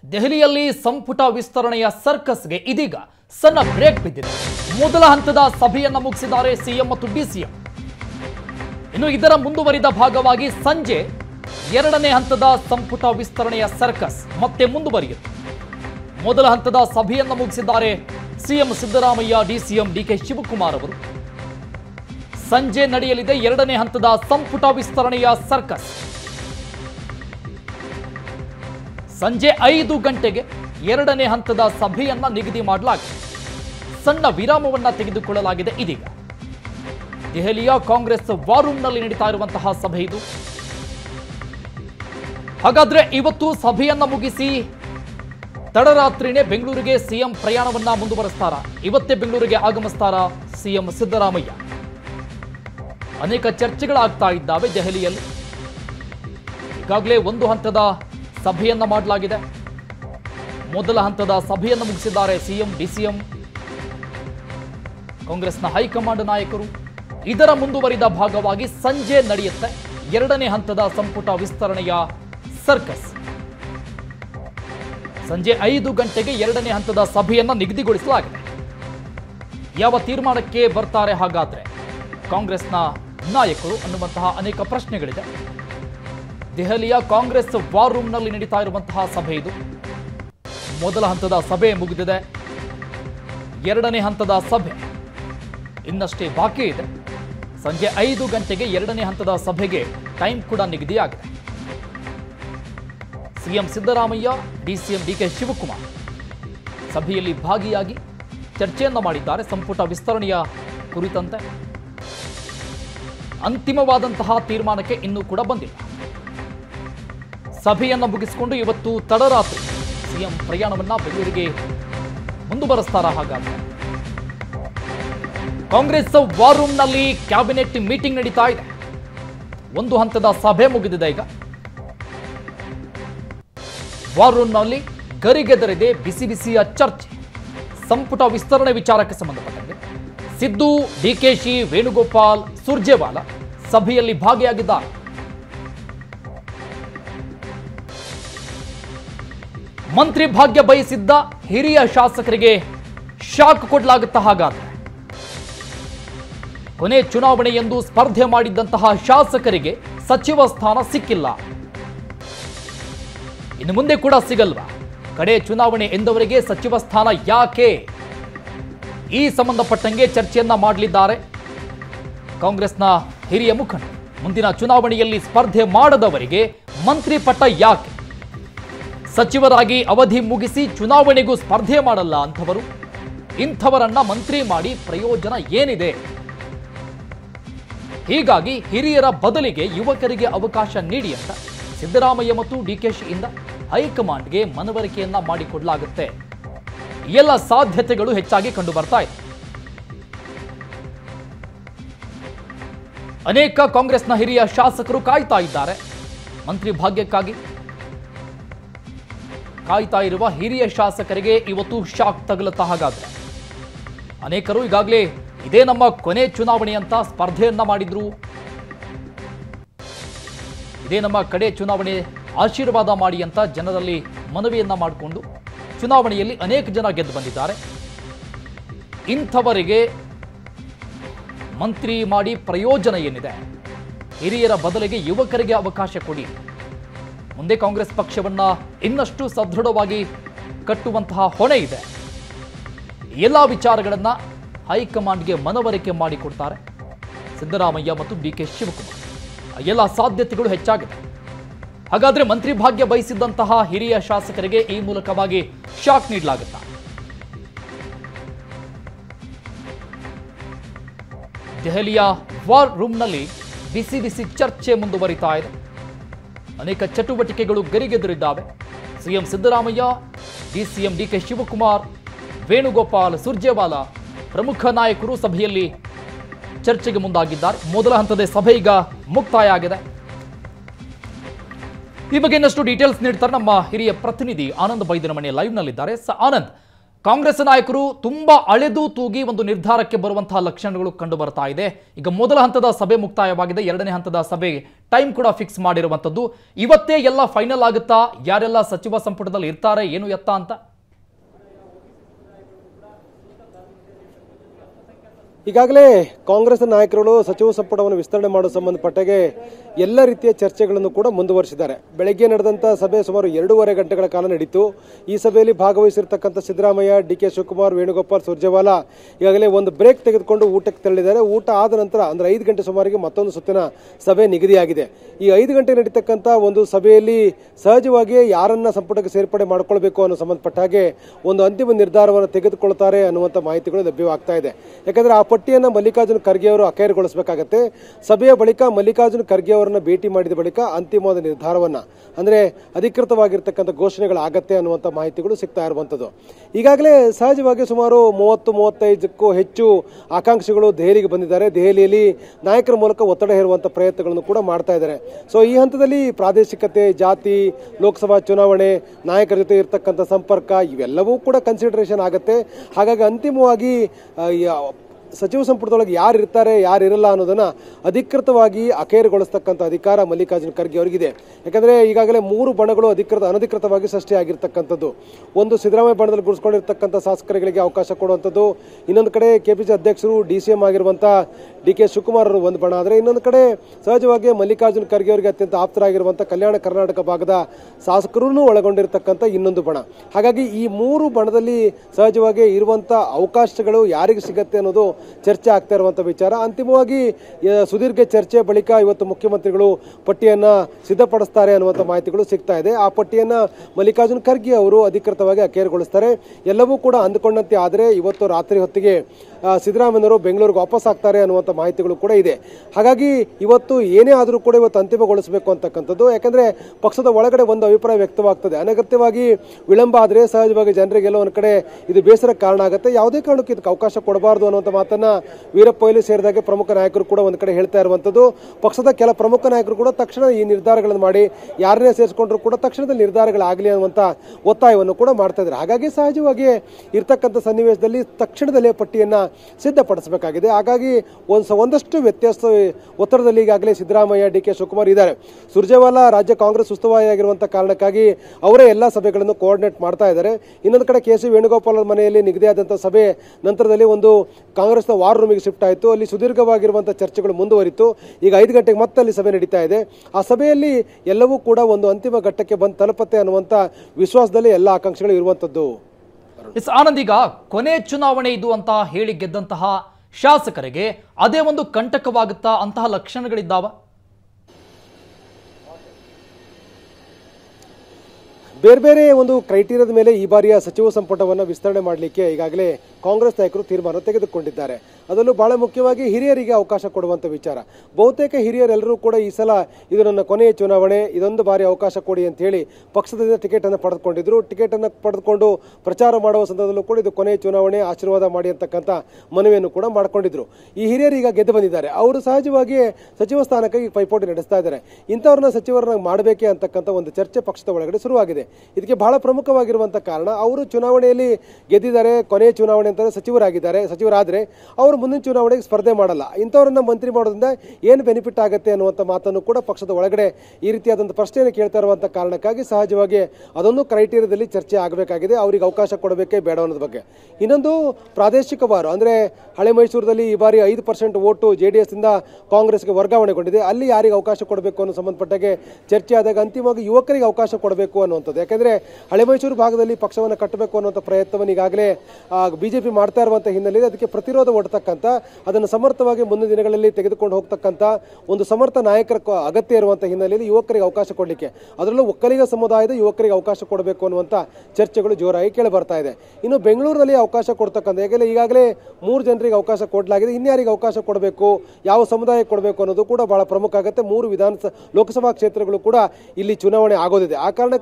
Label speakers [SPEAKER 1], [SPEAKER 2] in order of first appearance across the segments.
[SPEAKER 1] ದೆಹಲಿಯಲ್ಲಿ ಸಂಪುಟ ವಿಸ್ತರಣೆಯ ಸರ್ಕಸ್ಗೆ ಇದೀಗ ಸಣ್ಣ ಬ್ರೇಕ್ ಬಿದ್ದಿದೆ ಮೊದಲ ಹಂತದ ಸಭೆಯನ್ನ ಮುಗಿಸಿದ್ದಾರೆ ಸಿಎಂ ಮತ್ತು ಡಿಸಿಎಂ ಇನ್ನು ಇದರ ಮುಂದುವರಿದ ಭಾಗವಾಗಿ ಸಂಜೆ ಎರಡನೇ ಹಂತದ ಸಂಪುಟ ವಿಸ್ತರಣೆಯ ಸರ್ಕಸ್ ಮತ್ತೆ ಮುಂದುವರಿಯಿತು ಮೊದಲ ಹಂತದ ಸಭೆಯನ್ನು ಮುಗಿಸಿದ್ದಾರೆ CM Siddaramaiah DCM DK Shivakumar ಅವರು ಸಂಜೆ ನಡೆಯಲಿದೆ ಎರಡನೇ ಹಂತದ ಸಂಪುಟ ವಿಸ್ತರಣೆಯ ಸರ್ಕಸ್ ಸಂಜೆ ಐದು ಗಂಟೆಗೆ ಎರಡನೇ ಹಂತದ ಸಭೆಯನ್ನ ನಿಗದಿ ಮಾಡಲಾಗಿದೆ ಸಣ್ಣ ವಿರಾಮವನ್ನ ತೆಗೆದುಕೊಳ್ಳಲಾಗಿದೆ ಇದೀಗ ದೆಹಲಿಯ ಕಾಂಗ್ರೆಸ್ ವಾರ್ ರೂಮ್ನಲ್ಲಿ ನಡೀತಾ ಇರುವಂತಹ ಸಭೆ ಇದು ಹಾಗಾದ್ರೆ ಇವತ್ತು ಸಭೆಯನ್ನ ಮುಗಿಸಿ ತಡರಾತ್ರಿನೇ ಬೆಂಗಳೂರಿಗೆ ಸಿಎಂ ಪ್ರಯಾಣವನ್ನ ಮುಂದುವರೆಸ್ತಾರ ಇವತ್ತೇ ಬೆಂಗಳೂರಿಗೆ ಆಗಮಿಸ್ತಾರ ಸಿಎಂ ಸಿದ್ದರಾಮಯ್ಯ ಅನೇಕ ಚರ್ಚೆಗಳಾಗ್ತಾ ಇದ್ದಾವೆ ದೆಹಲಿಯಲ್ಲಿ ಈಗಾಗಲೇ ಒಂದು ಹಂತದ ಸಭೆಯನ್ನ ಮಾಡಲಾಗಿದೆ ಮೊದಲ ಹಂತದ ಸಭೆಯನ್ನು ಮುಗಿಸಿದ್ದಾರೆ ಸಿಎಂ ಡಿಸಿಎಂ ಕಾಂಗ್ರೆಸ್ನ ಹೈಕಮಾಂಡ್ ನಾಯಕರು ಇದರ ಮುಂದುವರಿದ ಭಾಗವಾಗಿ ಸಂಜೆ ನಡೆಯುತ್ತೆ ಎರಡನೇ ಹಂತದ ಸಂಪುಟ ವಿಸ್ತರಣೆಯ ಸರ್ಕಸ್ ಸಂಜೆ ಐದು ಗಂಟೆಗೆ ಎರಡನೇ ಹಂತದ ಸಭೆಯನ್ನ ನಿಗದಿಗೊಳಿಸಲಾಗಿದೆ ಯಾವ ತೀರ್ಮಾನಕ್ಕೆ ಬರ್ತಾರೆ ಹಾಗಾದ್ರೆ ಕಾಂಗ್ರೆಸ್ನ ನಾಯಕರು ಅನ್ನುವಂತಹ ಅನೇಕ ಪ್ರಶ್ನೆಗಳಿದೆ ದೆಹಲಿಯ ಕಾಂಗ್ರೆಸ್ ವಾರ್ ರೂಮ್ನಲ್ಲಿ ನಡೀತಾ ಇರುವಂತಹ ಸಭೆ ಇದು ಮೊದಲ ಹಂತದ ಸಭೆ ಮುಗಿದಿದೆ ಎರಡನೇ ಹಂತದ ಸಭೆ ಇನ್ನಷ್ಟೇ ಬಾಕಿ ಇದೆ ಸಂಜೆ ಐದು ಗಂಟೆಗೆ ಎರಡನೇ ಹಂತದ ಸಭೆಗೆ ಟೈಮ್ ಕೂಡ ನಿಗದಿಯಾಗಿದೆ CM Siddaramaiah DCM DK Shivakumar ಸಭೆಯಲ್ಲಿ ಭಾಗಿಯಾಗಿ ಚರ್ಚೆಯನ್ನ ಮಾಡಿದ್ದಾರೆ ಸಂಪುಟ ವಿಸ್ತರಣೆಯ ಕುರಿತಂತೆ ಅಂತಿಮವಾದಂತಹ ತೀರ್ಮಾನಕ್ಕೆ ಇನ್ನೂ ಕೂಡ ಬಂದಿಲ್ಲ ಸಭೆಯನ್ನ ಮುಗಿಸಿಕೊಂಡು ಇವತ್ತು ತಡರಾತ್ರಿ ಸಿಎಂ ಪ್ರಯಾಣವನ್ನ ಬೆಂಗಳೂರಿಗೆ ಮುಂದುವರೆಸ್ತಾರ ಹಾಗಾದ್ರೆ ಕಾಂಗ್ರೆಸ್ ವಾರ್ ರೂಮ್ನಲ್ಲಿ ಕ್ಯಾಬಿನೆಟ್ ಮೀಟಿಂಗ್ ನಡೀತಾ ಇದೆ ಒಂದು ಹಂತದ ಸಭೆ ಮುಗಿದಿದೆ ಈಗ ವಾರ್ ರೂಮ್ನಲ್ಲಿ ಗರಿಗೆದರಿದೆ ಬಿಸಿ ಬಿಸಿಯ ಚರ್ಚೆ ಸಂಪುಟ ವಿಸ್ತರಣೆ ವಿಚಾರಕ್ಕೆ ಸಂಬಂಧಪಟ್ಟಂತೆ ಸಿದ್ದು ಡಿಕೆಶಿ ವೇಣುಗೋಪಾಲ್ ಸುರ್ಜೇವಾಲಾ ಸಭೆಯಲ್ಲಿ ಭಾಗಿಯಾಗಿದ್ದಾರೆ ಮಂತ್ರಿ ಭಾಗ್ಯ ಬಯಸಿದ್ದ ಹಿರಿಯ ಶಾಸಕರಿಗೆ ಶಾಕ್ ಕೊಡಲಾಗುತ್ತಾ ಹಾಗಾದ್ರೆ ಕೊನೆ ಚುನಾವಣೆ ಎಂದು ಸ್ಪರ್ಧೆ ಮಾಡಿದ್ದಂತಹ ಶಾಸಕರಿಗೆ ಸಚಿವ ಸ್ಥಾನ ಸಿಕ್ಕಿಲ್ಲ ಇನ್ನು ಮುಂದೆ ಕೂಡ ಸಿಗಲ್ವಾ ಕಡೆ ಚುನಾವಣೆ ಎಂದವರಿಗೆ ಸಚಿವ ಸ್ಥಾನ ಯಾಕೆ ಈ ಸಂಬಂಧಪಟ್ಟಂಗೆ ಚರ್ಚೆಯನ್ನ ಮಾಡಲಿದ್ದಾರೆ ಕಾಂಗ್ರೆಸ್ನ ಹಿರಿಯ ಮುಖಂಡ ಮುಂದಿನ ಚುನಾವಣೆಯಲ್ಲಿ ಸ್ಪರ್ಧೆ ಮಾಡದವರಿಗೆ ಮಂತ್ರಿ ಪಟ್ಟ ಯಾಕೆ ಸಚಿವರಾಗಿ ಅವಧಿ ಮುಗಿಸಿ ಚುನಾವಣೆಗೂ ಸ್ಪರ್ಧೆ ಮಾಡಲ್ಲ ಅಂಥವರು ಇಂಥವರನ್ನ ಮಂತ್ರಿ ಮಾಡಿ ಪ್ರಯೋಜನ ಏನಿದೆ ಹೀಗಾಗಿ ಹಿರಿಯರ ಬದಲಿಗೆ ಯುವಕರಿಗೆ ಅವಕಾಶ ನೀಡಿ ಅಂತ ಸಿದ್ದರಾಮಯ್ಯ ಮತ್ತು ಡಿಕೆಶಿಯಿಂದ ಹೈಕಮಾಂಡ್ಗೆ ಮನವರಿಕೆಯನ್ನ ಮಾಡಿಕೊಡಲಾಗುತ್ತೆ ಎಲ್ಲ ಸಾಧ್ಯತೆಗಳು ಹೆಚ್ಚಾಗಿ ಕಂಡು ಬರ್ತಾ ಇದೆ ಅನೇಕ ಕಾಂಗ್ರೆಸ್ನ ಹಿರಿಯ ಶಾಸಕರು ಕಾಯ್ತಾ ಇದ್ದಾರೆ ಮಂತ್ರಿ ಭಾಗ್ಯಕ್ಕಾಗಿ ಕಾಯ್ತಾ ಇರುವ ಹಿರಿಯ ಶಾಸಕರಿಗೆ ಇವತ್ತು ಶಾಕ್ ತಗಲುತ್ತಾ ಹಾಗಾದ್ರೆ ಅನೇಕರು ಈಗಾಗಲೇ ಇದೇ ನಮ್ಮ ಕೊನೆ ಚುನಾವಣೆ ಅಂತ ಸ್ಪರ್ಧೆಯನ್ನ ಮಾಡಿದ್ರು ಇದೇ ನಮ್ಮ ಕಡೆ ಚುನಾವಣೆ ಆಶೀರ್ವಾದ ಮಾಡಿ ಅಂತ ಜನರಲ್ಲಿ ಮನವಿಯನ್ನ ಮಾಡಿಕೊಂಡು ಚುನಾವಣೆಯಲ್ಲಿ ಅನೇಕ ಜನ ಗೆದ್ದು ಬಂದಿದ್ದಾರೆ ಇಂಥವರಿಗೆ ಮಂತ್ರಿ ಮಾಡಿ ಪ್ರಯೋಜನ ಏನಿದೆ ಹಿರಿಯರ ಬದಲಿಗೆ ಯುವಕರಿಗೆ ಅವಕಾಶ ಕೊಡಿ ಮುಂದೆ ಕಾಂಗ್ರೆಸ್ ಪಕ್ಷವನ್ನ ಇನ್ನಷ್ಟು ಸದೃಢವಾಗಿ ಕಟ್ಟುವಂತಹ ಹೊಣೆ ಇದೆ ಎಲ್ಲ ವಿಚಾರಗಳನ್ನ ಹೈಕಮಾಂಡ್ಗೆ ಮನವರಿಕೆ ಮಾಡಿಕೊಡ್ತಾರೆ ಸಿದ್ದರಾಮಯ್ಯ ಮತ್ತು ಡಿ ಕೆ ಶಿವಕುಮಾರ್ ಎಲ್ಲ ಸಾಧ್ಯತೆಗಳು ಹೆಚ್ಚಾಗಿದೆ ಹಾಗಾದ್ರೆ ಮಂತ್ರಿ ಭಾಗ್ಯ ಬಯಸಿದ್ದಂತಹ ಹಿರಿಯ ಶಾಸಕರಿಗೆ ಈ ಮೂಲಕವಾಗಿ ಶಾಕ್ ನೀಡಲಾಗುತ್ತಾ ದೆಹಲಿಯ ವಾರ್ ರೂಮ್ನಲ್ಲಿ ಬಿಸಿ ಬಿಸಿ ಚರ್ಚೆ ಮುಂದುವರಿತಾ ಇದೆ ಅನೇಕ ಚಟುವಟಿಕೆಗಳು ಗರಿಗೆದರಿದ್ದಾವೆ CM Siddaramaiah DCM DK Shivakumar Venugopal Surjewala ಪ್ರಮುಖ ನಾಯಕರು ಸಭೆಯಲ್ಲಿ ಚರ್ಚೆಗೆ ಮುಂದಾಗಿದ್ದಾರೆ ಮೊದಲ ಹಂತದ ಸಭೆ ಈಗ ಮುಕ್ತಾಯ ಆಗಿದೆ ಈ ಬಗ್ಗೆ ಇನ್ನಷ್ಟು ಡೀಟೇಲ್ಸ್ ನೀಡ್ತಾರೆ ನಮ್ಮ ಹಿರಿಯ ಪ್ರತಿನಿಧಿ ಆನಂದ್ ಬೈದನಮನೆ ಲೈವ್ನಲ್ಲಿದ್ದಾರೆ ಸ ಆನಂದ್ ಕಾಂಗ್ರೆಸ್ ನಾಯಕರು ತುಂಬಾ ಅಳೆದು ತೂಗಿ ಒಂದು ನಿರ್ಧಾರಕ್ಕೆ ಬರುವಂತಹ ಲಕ್ಷಣಗಳು ಕಂಡು ಬರ್ತಾ ಇದೆ ಈಗ ಮೊದಲ ಹಂತದ ಸಭೆ ಮುಕ್ತಾಯವಾಗಿದೆ ಎರಡನೇ ಹಂತದ ಸಭೆ ಟೈಮ್ ಕೂಡ ಫಿಕ್ಸ್ ಮಾಡಿರುವಂಥದ್ದು ಇವತ್ತೇ ಎಲ್ಲ ಫೈನಲ್ ಆಗುತ್ತಾ ಯಾರೆಲ್ಲ ಸಚಿವ ಸಂಪುಟದಲ್ಲಿ ಇರ್ತಾರೆ ಏನು ಎತ್ತ ಅಂತ
[SPEAKER 2] ಈಗಾಗಲೇ ಕಾಂಗ್ರೆಸ್ ನಾಯಕರುಗಳು ಸಚಿವ ಸಂಪುಟವನ್ನು ವಿಸ್ತರಣೆ ಮಾಡೋ ಸಂಬಂಧಪಟ್ಟಾಗೆ ಎಲ್ಲ ರೀತಿಯ ಚರ್ಚೆಗಳನ್ನು ಕೂಡ ಮುಂದುವರಿಸಿದ್ದಾರೆ ಬೆಳಗ್ಗೆ ನಡೆದಂಥ ಸಭೆ ಸುಮಾರು ಎರಡೂವರೆ ಗಂಟೆಗಳ ಕಾಲ ನಡೀತು ಈ ಸಭೆಯಲ್ಲಿ ಭಾಗವಹಿಸಿರ್ತಕ್ಕಂಥ ಸಿದ್ದರಾಮಯ್ಯ ಡಿ ಕೆ ಶಿವಕುಮಾರ್ ವೇಣುಗೋಪಾಲ್ ಸುರ್ಜೇವಾಲಾ ಈಗಾಗಲೇ ಒಂದು ಬ್ರೇಕ್ ತೆಗೆದುಕೊಂಡು ಊಟಕ್ಕೆ ತೆರಳಿದ್ದಾರೆ ಊಟ ಆದ ನಂತರ ಅಂದ್ರೆ ಐದು ಗಂಟೆ ಸುಮಾರಿಗೆ ಮತ್ತೊಂದು ಸುತ್ತಿನ ಸಭೆ ನಿಗದಿಯಾಗಿದೆ ಈ ಐದು ಗಂಟೆ ನಡೀತಕ್ಕಂಥ ಒಂದು ಸಭೆಯಲ್ಲಿ ಸಹಜವಾಗಿ ಯಾರನ್ನ ಸಂಪುಟಕ್ಕೆ ಸೇರ್ಪಡೆ ಮಾಡ್ಕೊಳ್ಬೇಕು ಅನ್ನೋ ಸಂಬಂಧಪಟ್ಟ ಹಾಗೆ ಒಂದು ಅಂತಿಮ ನಿರ್ಧಾರವನ್ನು ತೆಗೆದುಕೊಳ್ತಾರೆ ಅನ್ನುವಂಥ ಮಾಹಿತಿಗಳು ಲಭ್ಯವಾಗ್ತಾ ಇದೆ ಯಾಕಂದ್ರೆ ಆ ಪಟ್ಟಿಯನ್ನು ಮಲ್ಲಿಕಾರ್ಜುನ ಖರ್ಗೆ ಅವರು ಅಖೈರುಗೊಳಿಸಬೇಕಾಗತ್ತೆ ಸಭೆಯ ಬಳಿಕ ಮಲ್ಲಿಕಾರ್ಜುನ ಖರ್ಗೆ ಅವರನ್ನ ಭೇಟಿ ಮಾಡಿದ ಬಳಿಕ ಅಂತಿಮವಾದ ನಿರ್ಧಾರವನ್ನ ಅಂದ್ರೆ ಅಧಿಕೃತವಾಗಿರ್ತಕ್ಕಂಥ ಘೋಷಣೆಗಳಾಗತ್ತೆ ಅನ್ನುವಂಥ ಮಾಹಿತಿಗಳು ಸಿಗ್ತಾ ಇರುವಂಥದ್ದು ಈಗಾಗಲೇ ಸಹಜವಾಗಿ ಸುಮಾರು ಮೂವತ್ತು ಮೂವತ್ತೈದಕ್ಕೂ ಹೆಚ್ಚು ಆಕಾಂಕ್ಷಿಗಳು ದೆಹಲಿಗೆ ಬಂದಿದ್ದಾರೆ ದೆಹಲಿಯಲ್ಲಿ ನಾಯಕರ ಮೂಲಕ ಒತ್ತಡ ಹೇರುವಂಥ ಪ್ರಯತ್ನಗಳನ್ನು ಕೂಡ ಮಾಡ್ತಾ ಇದ್ದಾರೆ ಸೊ ಈ ಹಂತದಲ್ಲಿ ಪ್ರಾದೇಶಿಕತೆ ಜಾತಿ ಲೋಕಸಭಾ ಚುನಾವಣೆ ನಾಯಕರ ಜೊತೆ ಇರ್ತಕ್ಕಂಥ ಸಂಪರ್ಕ ಇವೆಲ್ಲವೂ ಕೂಡ ಕನ್ಸಿಡರೇಷನ್ ಆಗುತ್ತೆ ಹಾಗಾಗಿ ಅಂತಿಮವಾಗಿ ಆ, ಯಾ- ಸಚಿವ ಸಂಪುಟದೊಳಗೆ ಯಾರು ಇರ್ತಾರೆ ಯಾರು ಇರಲ್ಲ ಅನ್ನೋದನ್ನ ಅಧಿಕೃತವಾಗಿ ಅಖೈರುಗೊಳಿಸ್ತಕ್ಕಂಥ ಅಧಿಕಾರ ಮಲ್ಲಿಕಾರ್ಜುನ ಖರ್ಗೆ ಅವರಿಗಿದೆ ಯಾಕಂದ್ರೆ ಈಗಾಗಲೇ ಮೂರು ಬಣಗಳು ಅಧಿಕೃತ ಅನಧಿಕೃತವಾಗಿ ಸೃಷ್ಟಿಯಾಗಿರ್ತಕ್ಕಂಥದ್ದು ಒಂದು ಸಿದ್ದರಾಮಯ್ಯ ಬಣದಲ್ಲಿ ಗುರುಸ್ಕೊಂಡಿರ್ತಕ್ಕಂಥ ಶಾಸಕರುಗಳಿಗೆ ಅವಕಾಶ ಕೊಡುವಂಥದ್ದು ಇನ್ನೊಂದು ಕಡೆ ಕೆಪಿಸಿ ಅಧ್ಯಕ್ಷರು ಡಿ ಸಿ ಎಂ ಆಗಿರುವಂಥ ಡಿ ಕೆ ಶಿವಕುಮಾರ್ ಅವರು ಒಂದು ಬಣ ಆದರೆ ಇನ್ನೊಂದು ಕಡೆ ಸಹಜವಾಗಿ ಮಲ್ಲಿಕಾರ್ಜುನ ಖರ್ಗೆ ಅವರಿಗೆ ಅತ್ಯಂತ ಆಪ್ತರಾಗಿರುವಂಥ ಕಲ್ಯಾಣ ಕರ್ನಾಟಕ ಭಾಗದ ಶಾಸಕರೂ ಒಳಗೊಂಡಿರ್ತಕ್ಕಂಥ ಇನ್ನೊಂದು ಬಣ ಹಾಗಾಗಿ ಈ ಮೂರು ಬಣದಲ್ಲಿ ಸಹಜವಾಗಿ ಇರುವಂಥ ಅವಕಾಶಗಳು ಯಾರಿಗೆ ಸಿಗತ್ತೆ ಅನ್ನೋದು ಚರ್ಚೆ ಆಗ್ತಾ ಇರುವಂಥ ವಿಚಾರ ಅಂತಿಮವಾಗಿ ಆ, ಸುದೀರ್ಘ ಚರ್ಚೆ ಬಳಿಕ ಇವತ್ತು ಮುಖ್ಯಮಂತ್ರಿಗಳು ಪಟ್ಟಿಯನ್ನ ಸಿದ್ಧಪಡಿಸ್ತಾರೆ ಅನ್ನುವಂಥ ಮಾಹಿತಿಗಳು ಸಿಗ್ತಾ ಇದೆ ಆ ಪಟ್ಟಿಯನ್ನ ಮಲ್ಲಿಕಾರ್ಜುನ ಖರ್ಗೆ ಅವರು ಅಧಿಕೃತವಾಗಿ ಅಖೈರುಗೊಳಿಸ್ತಾರೆ ಎಲ್ಲವೂ ಕೂಡ ಅಂದುಕೊಂಡಂತೆ ಆದರೆ ಇವತ್ತು ರಾತ್ರಿ ಹೊತ್ತಿಗೆ ಆ, ಸಿದ್ದರಾಮಯ್ಯನವರು ಬೆಂಗಳೂರಿಗೆ ವಾಪಸ್ ಆಗ್ತಾರೆ ಅನ್ನುವಂಥ ಮಾಹಿತಿಗಳು ಕೂಡ ಇದೆ ಹಾಗಾಗಿ ಇವತ್ತು ಏನೇ ಆದರೂ ಕೂಡ ಇವತ್ತು ಅಂತಿಮಗೊಳಿಸಬೇಕು ಅಂತಕ್ಕಂಥದ್ದು ಯಾಕಂದ್ರೆ ಪಕ್ಷದ ಒಳಗಡೆ ಒಂದು ಅಭಿಪ್ರಾಯ ವ್ಯಕ್ತವಾಗ್ತದೆ ಅನಗತ್ಯವಾಗಿ ವಿಳಂಬ ಆದರೆ ಸಹಜವಾಗಿ ಜನರಿಗೆಲ್ಲ ಒಂದು ಕಡೆ ಇದು ಬೇಸರ ಕಾರಣ ಆಗುತ್ತೆ ಯಾವುದೇ ಕಾರಣಕ್ಕೂ ಇದಕ್ಕೆ ಅವಕಾಶ ಕೊಡಬಾರದು ಅನ್ನುವಂಥ ಮಾತನ್ನ ವೀರಪ್ಪ ಮೊಯ್ಲಿ ಸೇರಿದಾಗೆ ಪ್ರಮುಖ ನಾಯಕರು ಕೂಡ ಒಂದು ಕಡೆ ಹೇಳ್ತಾ ಇರುವಂಥದ್ದು ಪಕ್ಷದ ಕೆಲ ಪ್ರಮುಖ ನಾಯಕರು ಕೂಡ ತಕ್ಷಣ ಈ ನಿರ್ಧಾರಗಳನ್ನು ಮಾಡಿ ಯಾರನ್ನೇ ಸೇರಿಸ್ಕೊಂಡ್ರು ಕೂಡ ತಕ್ಷಣದ ನಿರ್ಧಾರಗಳಾಗಲಿ ಅನ್ನುವಂಥ ಒತ್ತಾಯವನ್ನು ಕೂಡ ಮಾಡ್ತಾ ಇದ್ದಾರೆ ಹಾಗಾಗಿ ಸಹಜವಾಗಿ ಇರ್ತಕ್ಕಂಥ ಸನ್ನಿವೇಶದಲ್ಲಿ ತಕ್ಷಣದಲ್ಲೇ ಪಟ್ಟಿಯನ್ನ ಸಿದ್ಧಪಡಿಸಬೇಕಾಗಿದೆ ಹಾಗಾಗಿ ಒಂದು ಸ- ಒಂದಷ್ಟು ವ್ಯತ್ಯಾಸ ಒತ್ತಡದಲ್ಲಿ ಈಗಾಗಲೇ ಸಿದ್ದರಾಮಯ್ಯ ಡಿ ಕೆ ಶಿವಕುಮಾರ್ ಇದ್ದಾರೆ ಸುರ್ಜೇವಾಲಾ ರಾಜ್ಯ ಕಾಂಗ್ರೆಸ್ ಉಸ್ತುವಾರಿಯಾಗಿರುವಂಥ ಕಾರಣಕ್ಕಾಗಿ ಅವರೇ ಎಲ್ಲ ಸಭೆಗಳನ್ನು ಕೋಆರ್ಡಿನೇಟ್ ಮಾಡ್ತಾ ಇದ್ದಾರೆ ಇನ್ನೊಂದು ಕಡೆ ಕೆ ಸಿ ವೇಣುಗೋಪಾಲ್ ಅವರ ಮನೆಯಲ್ಲಿ ನಿಗದಿಯಾದಂಥ ಸಭೆ ನಂತರದಲ್ಲಿ ಒಂದು ಕಾಂಗ್ರೆಸ್ನ ವಾರ್ ರೂಮಿಗೆ ಶಿಫ್ಟ್ ಆಯಿತು ಅಲ್ಲಿ ಸುದೀರ್ಘವಾಗಿರುವಂಥ ಚರ್ಚೆಗಳು ಮುಂದುವರಿತು ಈಗ ಐದು ಗಂಟೆಗೆ ಮತ್ತೆ ಅಲ್ಲಿ ಸಭೆ ನಡೀತಾ ಇದೆ ಆ ಸಭೆಯಲ್ಲಿ ಎಲ್ಲವೂ ಕೂಡ ಒಂದು ಅಂತಿಮ ಘಟ್ಟಕ್ಕೆ ಬಂದು ತಲುಪತ್ತೆ ಅನ್ನುವಂಥ ವಿಶ್ವಾಸದಲ್ಲಿ ಎಲ್ಲ ಆಕಾಂಕ್ಷಿಗಳು ಇರುವಂಥದ್ದು
[SPEAKER 1] ಎಸ್ ಆನಂದ್ ಈಗ ಕೊನೆ ಚುನಾವಣೆ ಇದು ಅಂತ ಹೇಳಿ ಗೆದ್ದಂತಹ ಶಾಸಕರಿಗೆ ಅದೇ ಒಂದು ಕಂಟಕವಾಗುತ್ತಾ ಅಂತಹ ಲಕ್ಷಣಗಳಿದ್ದಾವ
[SPEAKER 2] ಬೇರೆ ಬೇರೆ ಒಂದು ಕ್ರೈಟೀರಿಯಾದ ಮೇಲೆ ಈ ಬಾರಿಯ ಸಚಿವ ಸಂಪುಟವನ್ನು ವಿಸ್ತರಣೆ ಮಾಡಲಿಕ್ಕೆ ಈಗಾಗಲೇ ಕಾಂಗ್ರೆಸ್ ನಾಯಕರು ತೀರ್ಮಾನ ತೆಗೆದುಕೊಂಡಿದ್ದಾರೆ ಅದರಲ್ಲೂ ಬಹಳ ಮುಖ್ಯವಾಗಿ ಹಿರಿಯರಿಗೆ ಅವಕಾಶ ಕೊಡುವಂಥ ವಿಚಾರ ಬಹುತೇಕ ಹಿರಿಯರೆಲ್ಲರೂ ಕೂಡ ಈ ಸಲ ಇದು ನನ್ನ ಕೊನೆಯ ಚುನಾವಣೆ ಇದೊಂದು ಬಾರಿ ಅವಕಾಶ ಕೊಡಿ ಅಂತ ಹೇಳಿ ಪಕ್ಷದಿಂದ ಟಿಕೆಟ್ ಅನ್ನು ಪಡೆದುಕೊಂಡಿದ್ರು ಟಿಕೆಟ್ ಅನ್ನು ಪಡೆದುಕೊಂಡು ಪ್ರಚಾರ ಮಾಡುವ ಸಂದರ್ಭದಲ್ಲೂ ಕೂಡ ಇದು ಕೊನೆಯ ಚುನಾವಣೆ ಆಶೀರ್ವಾದ ಮಾಡಿ ಅಂತಕ್ಕಂಥ ಮನವಿಯನ್ನು ಕೂಡ ಮಾಡ್ಕೊಂಡಿದ್ರು ಈ ಹಿರಿಯರು ಈಗ ಗೆದ್ದು ಬಂದಿದ್ದಾರೆ ಅವರು ಸಹಜವಾಗಿ ಸಚಿವ ಸ್ಥಾನಕ್ಕಾಗಿ ಪೈಪೋಟಿ ನಡೆಸ್ತಾ ಇದ್ದಾರೆ ಇಂಥವ್ರನ್ನ ಸಚಿವರನ್ನ ಮಾಡಬೇಕೆ ಅಂತಕ್ಕಂಥ ಒಂದು ಚರ್ಚೆ ಪಕ್ಷದ ಒಳಗಡೆ ಶುರುವಾಗಿದೆ ಇದಕ್ಕೆ ಬಹಳ ಪ್ರಮುಖವಾಗಿರುವಂಥ ಕಾರಣ ಅವರು ಚುನಾವಣೆಯಲ್ಲಿ ಗೆದ್ದಿದ್ದಾರೆ ಕೊನೆಯ ಚುನಾವಣೆ ಅಂತಂದ್ರೆ ಸಚಿವರಾಗಿದ್ದಾರೆ ಸಚಿವರಾದರೆ ಅವರು ಮುಂದಿನ ಚುನಾವಣೆಗೆ ಸ್ಪರ್ಧೆ ಮಾಡಲ್ಲ ಇಂಥವ್ರನ್ನ ಮಂತ್ರಿ ಮಾಡೋದ್ರಿಂದ ಏನು ಬೆನಿಫಿಟ್ ಆಗುತ್ತೆ ಅನ್ನುವಂಥ ಮಾತನ್ನು ಕೂಡ ಪಕ್ಷದ ಒಳಗಡೆ ಈ ರೀತಿಯಾದಂಥ ಪ್ರಶ್ನೆಯನ್ನು ಕೇಳ್ತಾ ಇರುವಂಥ ಕಾರಣಕ್ಕಾಗಿ ಸಹಜವಾಗಿ ಅದೊಂದು ಕ್ರೈಟೀರಿಯಾದಲ್ಲಿ ಚರ್ಚೆ ಆಗಬೇಕಾಗಿದೆ ಅವರಿಗೆ ಅವಕಾಶ ಕೊಡಬೇಕೇ ಬೇಡ ಅನ್ನೋದ್ರ ಬಗ್ಗೆ ಇನ್ನೊಂದು ಪ್ರಾದೇಶಿಕವಾರು ಅಂದರೆ ಹಳೆ ಮೈಸೂರಲ್ಲಿ ಈ ಬಾರಿ ಐದು ಪರ್ಸೆಂಟ್ ಓಟು ಜೆ ಡಿ ಎಸ್ನಿಂದ ಕಾಂಗ್ರೆಸ್ಗೆ ವರ್ಗಾವಣೆಗೊಂಡಿದೆ ಅಲ್ಲಿ ಯಾರಿಗೆ ಅವಕಾಶ ಕೊಡಬೇಕು ಅನ್ನೋ ಸಂಬಂಧಪಟ್ಟಾಗೆ ಚರ್ಚೆ ಆದಾಗ ಅಂತಿಮವಾಗಿ ಯುವಕರಿಗೆ ಅವಕಾಶ ಕೊಡಬೇಕು ಅನ್ನುವಂಥದ್ದು ಯಾಕೆಂದರೆ ಹಳೆ ಮೈಸೂರು ಭಾಗದಲ್ಲಿ ಪಕ್ಷವನ್ನು ಕಟ್ಟಬೇಕು ಅನ್ನುವಂಥ ಪ್ರಯತ್ನವನ್ನು ಈಗಾಗಲೇ ಬಿಜೆಪಿ ಮಾಡ್ತಾ ಇರುವಂಥ ಹಿನ್ನೆಲೆಯಲ್ಲಿ ಅದಕ್ಕೆ ಪ್ರತಿರೋಧ ಒಡ್ತಕ್ಕಂಥ ಅದನ್ನು ಸಮರ್ಥವಾಗಿ ಮುಂದಿನ ದಿನಗಳಲ್ಲಿ ತೆಗೆದುಕೊಂಡು ಹೋಗ್ತಕ್ಕಂಥ ಒಂದು ಸಮರ್ಥ ನಾಯಕರ ಕ- ಅಗತ್ಯ ಇರುವಂಥ ಹಿನ್ನೆಲೆಯಲ್ಲಿ ಯುವಕರಿಗೆ ಅವಕಾಶ ಕೊಡಲಿಕ್ಕೆ ಅದರಲ್ಲೂ ಒಕ್ಕಲಿಗ ಸಮುದಾಯದ ಯುವಕರಿಗೆ ಅವಕಾಶ ಕೊಡಬೇಕು ಅನ್ನುವಂಥ ಚರ್ಚೆಗಳು ಜೋರಾಗಿ ಕೇಳಿ ಬರ್ತಾ ಇದೆ ಇನ್ನು ಬೆಂಗಳೂರಿನಲ್ಲಿ ಅವಕಾಶ ಕೊಡ್ತಕ್ಕಂಥ ಯಾಕೆಂದರೆ ಈಗಾಗಲೇ ಮೂರು ಜನರಿಗೆ ಅವಕಾಶ ಕೊಡಲಾಗಿದೆ ಇನ್ಯಾರಿಗೆ ಅವಕಾಶ ಕೊಡಬೇಕು ಯಾವ ಸಮುದಾಯಕ್ಕೆ ಕೊಡಬೇಕು ಅನ್ನೋದು ಕೂಡ ಬಹಳ ಪ್ರಮುಖ ಆಗುತ್ತೆ ಮೂರು ವಿಧಾನ ಲೋಕಸಭಾ ಕ್ಷೇತ್ರಗಳು ಕೂಡ ಇಲ್ಲಿ ಚುನಾವಣೆ ಆಗೋದಿದೆ ಆ ಕಾರಣಕ್ಕಾಗಿ ಅಲ್ಲಿ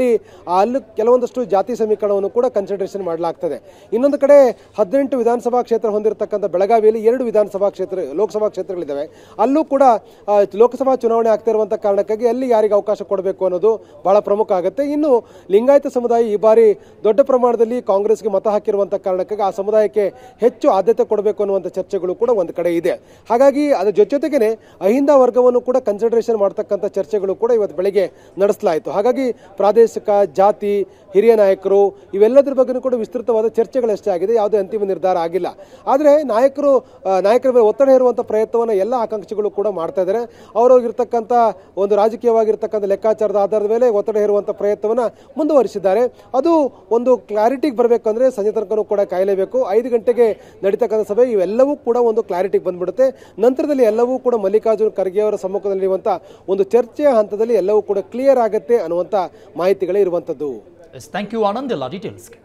[SPEAKER 2] ಅಲ್ಲಿ ಅಲ್ಲಿ ಕೆಲವೊಂದಷ್ಟು ಜಾತಿ ಸಮೀಕರಣವನ್ನು ಕೂಡ ಕನ್ಸಿಡರೇಷನ್ ಮಾಡಲಾಗ್ತದೆ ಇನ್ನೊಂದು ಕಡೆ ಹದಿನೆಂಟು ವಿಧಾನಸಭಾ ಕ್ಷೇತ್ರ ಹೊಂದಿರತಕ್ಕಂಥ ಬೆಳಗಾವಿಯಲ್ಲಿ ಎರಡು ವಿಧಾನಸಭಾ ಕ್ಷೇತ್ರ ಲೋಕಸಭಾ ಕ್ಷೇತ್ರಗಳಿದ್ದಾವೆ ಅಲ್ಲೂ ಕೂಡ ಆ, ಲೋಕಸಭಾ ಚುನಾವಣೆ ಆಗ್ತಾ ಇರುವಂಥ ಕಾರಣಕ್ಕಾಗಿ ಅಲ್ಲಿ ಯಾರಿಗೆ ಅವಕಾಶ ಕೊಡಬೇಕು ಅನ್ನೋದು ಬಹಳ ಪ್ರಮುಖ ಆಗುತ್ತೆ ಇನ್ನು ಲಿಂಗಾಯತ ಸಮುದಾಯ ಈ ಬಾರಿ ದೊಡ್ಡ ಪ್ರಮಾಣದಲ್ಲಿ ಕಾಂಗ್ರೆಸ್ಗೆ ಮತ ಹಾಕಿರುವಂಥ ಕಾರಣಕ್ಕಾಗಿ ಆ ಸಮುದಾಯಕ್ಕೆ ಹೆಚ್ಚು ಆದ್ಯತೆ ಕೊಡಬೇಕು ಅನ್ನುವಂಥ ಚರ್ಚೆಗಳು ಕೂಡ ಒಂದು ಕಡೆ ಇದೆ ಹಾಗಾಗಿ ಅದ್ರ ಜೊತೆ ಜೊತೆಗೇನೆ ಅಹಿಂದ ವರ್ಗವನ್ನು ಕೂಡ ಕನ್ಸಿಡರೇಷನ್ ಮಾಡ್ತಕ್ಕಂಥ ಚರ್ಚೆಗಳು ಕೂಡ ಇವತ್ತು ಬೆಳಗ್ಗೆ ನಡೆಸಲಾಯಿತು ಹಾಗಾಗಿ ಪ್ರಾದೇಶಿಕ ಜಾತಿ ಹಿರಿಯ ನಾಯಕರು ಇವೆಲ್ಲದರ ಬಗ್ಗೆ ಕೂಡ ವಿಸ್ತೃತವಾದ ಚರ್ಚೆಗಳಷ್ಟೇ ಆಗಿದೆ ಯಾವುದೇ ಅಂತಿಮ ನಿರ್ಧಾರ ಆಗಿಲ್ಲ ಆದರೆ ನಾಯಕರು ಆ, ನಾಯಕರ ಮೇಲೆ ಒತ್ತಡ ಹೇರುವಂಥ ಪ್ರಯತ್ನವನ್ನು ಎಲ್ಲ ಆಕಾಂಕ್ಷಿಗಳು ಕೂಡ ಮಾಡ್ತಾ ಇದ್ದಾರೆ ಅವರವಾಗಿರ್ತಕ್ಕಂಥ ಒಂದು ರಾಜಕೀಯವಾಗಿರ್ತಕ್ಕಂಥ ಲೆಕ್ಕಾಚಾರದ ಆಧಾರದ ಮೇಲೆ ಒತ್ತಡ ಹೇರುವಂಥ ಪ್ರಯತ್ನವನ್ನು ಮುಂದುವರಿಸಿದ್ದಾರೆ ಅದು ಒಂದು ಕ್ಲಾರಿಟಿಗೆ ಬರಬೇಕಂದ್ರೆ ಸಂಜೆ ತನಕನೂ ಕೂಡ ಕಾಯಲೇಬೇಕು ಐದು ಗಂಟೆಗೆ ನಡೀತಕ್ಕಂಥ ಸಭೆ ಇವೆಲ್ಲವೂ ಕೂಡ ಒಂದು ಕ್ಲಾರಿಟಿಗೆ ಬಂದ್ಬಿಡುತ್ತೆ ನಂತರದಲ್ಲಿ ಎಲ್ಲವೂ ಕೂಡ ಮಲ್ಲಿಕಾರ್ಜುನ್ ಖರ್ಗೆ ಅವರ ಸಮ್ಮುಖದಲ್ಲಿರುವಂಥ ಒಂದು ಚರ್ಚೆಯ ಹಂತದಲ್ಲಿ ಎಲ್ಲವೂ ಕೂಡ ಕ್ಲಿಯರ್ ಆಗುತ್ತೆ ಅನ್ನುವಂಥ ಮಾಹಿತಿಗಳೇ ಇರುವಂಥದ್ದು
[SPEAKER 1] ಎಸ್ ಥ್ಯಾಂಕ್ ಯು ಆನಂದ್ ಎಲ್ಲ ಡೀಟೇಲ್ಸ್ಗೆ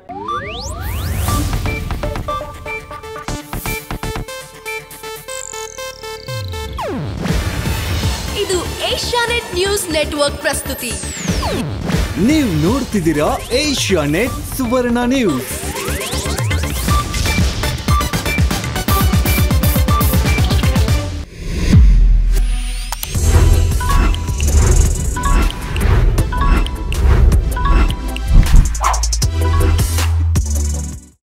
[SPEAKER 3] ಇದು ಏಷ್ಯಾನೆಟ್ ನ್ಯೂಸ್ ನೆಟ್ವರ್ಕ್ ಪ್ರಸ್ತುತಿ
[SPEAKER 4] ನೀವು ನೋಡ್ತಿದ್ದೀರಾ ಏಷ್ಯಾ ನೆಟ್ ಸುವರ್ಣ ನ್ಯೂಸ್